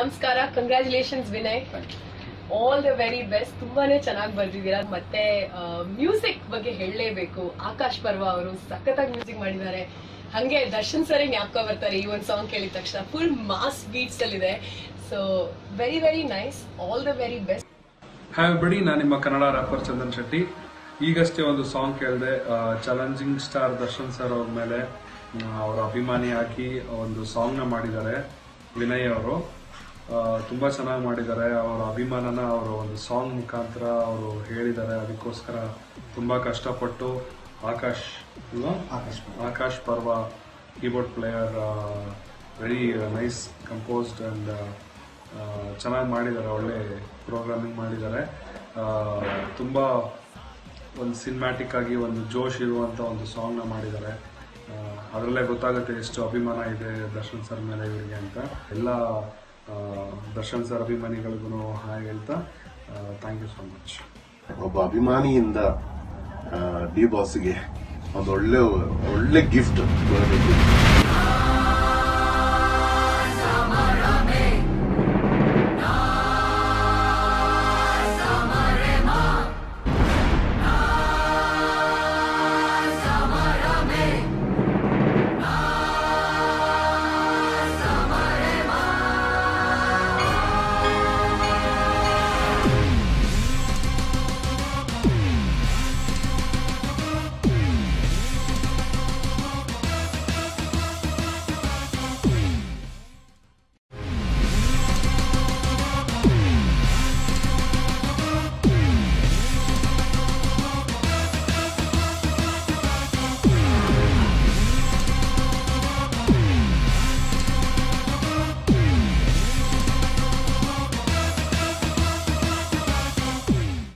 ನಮಸ್ಕಾರ congratulations Vinay all the very best ತುಂಬಾನೇ ಚೆನ್ನಾಗಿ ಬರ್ದಿದ್ದೀರಾ ಮತ್ತೆ ಮ್ಯೂಸಿಕ್ ಬಗ್ಗೆ ಹೇಳಲೇಬೇಕು ಆಕಾಶ್ ಪರ್ವ ಅವರು ಸಖತ್ತಾಗಿ ಮ್ಯೂಸಿಕ್ ಮಾಡಿದ್ದಾರೆ ಹಂಗೆ ದರ್ಶನ್ ಸರಿ ಜ್ಞಾಪಕ ಬರ್ತಾರೆ ಈ ಒಂದು ಸಾಂಗ್ ಕೇಳಿದ ತಕ್ಷಣ ಫುಲ್ ಮಾಸ್ ಬೀಟ್ಸ್ ಅಲ್ಲಿದೆ so very very nice all the very best hi ಬಿಡಿ ನಾನು ನಿಮ್ಮ ಕನ್ನಡ ರ್ಯಾಪರ್ ಚಂದನ್ ಶೆಟ್ಟಿ ಈಗಷ್ಟೇ ಒಂದು ಸಾಂಗ್ ಕೇಳಿದೆ ಚಾಲೆಂಜಿಂಗ್ ಸ್ಟಾರ್ ದರ್ಶನ್ ಸರ್ ಅವ್ರ ಮೇಲೆ ಆ, ಅವರ ಅಭಿಮಾನಿ ಹಾಕಿ ಒಂದು ಸಾಂಗ್ನ ಮಾಡಿದ್ದಾರೆ ವಿನಯ್ ಅವರು ಆ, ತುಂಬಾ ಚೆನ್ನಾಗಿ ಮಾಡಿದ್ದಾರೆ ಅವರ ಅಭಿಮಾನನ ಅವರ ಒಂದು ಸಾಂಗ್ ಮುಖಾಂತರ ಅವರು ಹೇಳಿದ್ದಾರೆ ಅದಕ್ಕೋಸ್ಕರ ತುಂಬಾ ಕಷ್ಟಪಟ್ಟು ಆಕಾಶ್ ಅಲ್ವಾ? Akash Parva keyboard player very nice composed and ಚೆನ್ನಾಗಿ ಮಾಡಿದ್ದಾರೆ ಒಳ್ಳೆ ಪ್ರೋಗ್ರಾಮಿಂಗ್ ಮಾಡಿದ್ದಾರೆ ಆ, ತುಂಬ ಒಂದು ಸಿನಿಮ್ಯಾಟಿಕ್ ಆಗಿ ಒಂದು ಜೋಶ್ ಇರುವಂಥ ಒಂದು ಸಾಂಗ್ನ ಮಾಡಿದ್ದಾರೆ ಆ, ಅದರಲ್ಲೇ ಗೊತ್ತಾಗುತ್ತೆ ಎಷ್ಟು ಅಭಿಮಾನ ಇದೆ ದರ್ಶನ್ ಸರ್ ಮೇಲೆ ಇವರಿಗೆ ಅಂತ ಎಲ್ಲ ಆ, ದರ್ಶನ್ ಸರ್ ಅಭಿಮಾನಿಗಳಿಗೂ ಹಾಯ್ ಹೇಳ್ತಾ ಥ್ಯಾಂಕ್ ಯು ಸೋ ಮಚ್ ಒಬ್ಬ ಅಭಿಮಾನಿಯಿಂದ ಡಿ ಬಾಸ್ಗೆ ಒಂದು ಒಳ್ಳೆ ಒಳ್ಳೆ ಗಿಫ್ಟ್ ಬರಬೇಕು